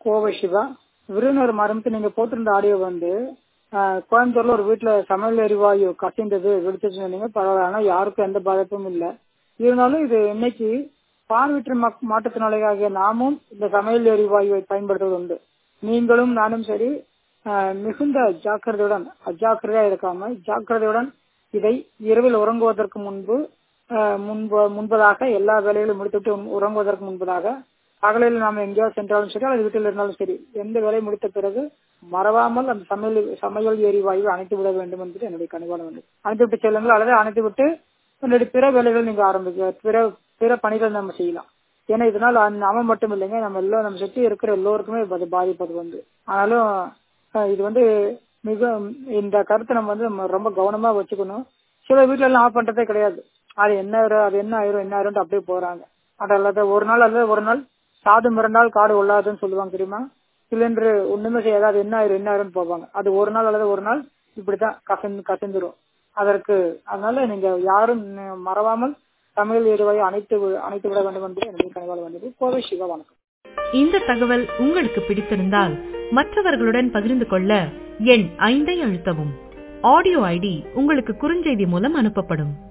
கோவை சிவா விருதுநகர் மரம்க்கு நீங்க போட்டிருந்த ஆடியோ வந்து ஆஹ், கோயம்புத்தூர்ல ஒரு வீட்டுல சமையல் எரிவாயு கசிந்தது வெடிச்சிச்சு சொன்னீங்க பரவாயில்ல ஆனா யாருக்கும் எந்த பாதிப்பும் இல்ல இருந்தாலும் இது இன்னைக்கு பார்வையற்ற மக்- மாற்றுத்திறனாளிகளாகிய நாமும் இந்த சமையல் எரிவாயுவை பயன்படுத்துவது உண்டு நீங்களும் நானும் சரி ஆஹ், மிகுந்த ஜாக்கிரதையுடன் அஜாக்கிரதையா இருக்காம ஜாக்கிரதையுடன் இதை இரவில் உறங்குவதற்கு முன்பு ஆஹ், முன்பு முன்பதாக எல்லா வேலைகளும் முடித்துவிட்டு உறங்கு- உறங்குவதற்கு முன்பதாக பகலில் நாம் எங்கேயாவது சென்றாலும் சரி அல்லது வீட்டில் இருந்தாலும் சரி எந்த வேலையை முடித்த பிறகு மறவாமல் அந்த சமையல் சமையல் எரிவாயுவை அணைத்து விட வேண்டும் என்பது என்னுடைய கனிவான வேண்டும் அணைத்து விட்டு செல்லுங்கள் அல்லது அணைத்து விட்டு உங்களுடைய பிற வேலைகள் நீங்க ஆரம்பிக்க பிற பிற பணிகள் நம்ம செய்யலாம் ஏன்னா இதனால அந்த- நாம மட்டும் இல்லைங்க நம்ம எல்லாம் நம்ம சுற்றி இருக்கிற எல்லோருக்குமே அது பாதிப்பது வந்து ஆனாலும் அஹ், இது வந்து மிக இந்த கருத்தை நம்ம வந்து நம்ம ரொம்ப கவனமா வச்சுக்கணும் சில வீட்ல எல்லாம் ஆஃப் பண்றதே கிடையாது அது என்ன ஆயிரும் அது என்ன ஆயிரும் என்ன ஆயிரும் அப்படியே போறாங்க அது அல்லது ஒரு நாள் அல்லது ஒரு நாள் சாது மிரண்டால் காடு உள்ளாதுன்னு சொல்லுவாங்க தெரியுமா சிலிண்டர் ஒண்ணுமே செய்யாது அது என்ன ஆயிரும் என்ன ஆயிரும் போவாங்க அது ஒரு நாள் அல்லது ஒரு நாள் இப்படித்தான் கசந்து கசந்துரும் அதற்கு அதனால நீங்க யாரும் ந- மறவாமல் சமையல் எரிவாயு அணைத்து வி- அணைத்து விட வேண்டும் என்பது என்னுடைய கனவால் வந்தது கோவை சிவா வணக்கம் இந்த தகவல் உங்களுக்கு பிடித்திருந்தால் மற்றவர்களுடன் பகிர்ந்து கொள்ள எண் ஐந்தை அழுத்தவும் ஆடியோ ஐடி உங்களுக்கு குறுஞ்செய்தி மூலம் அனுப்பப்படும்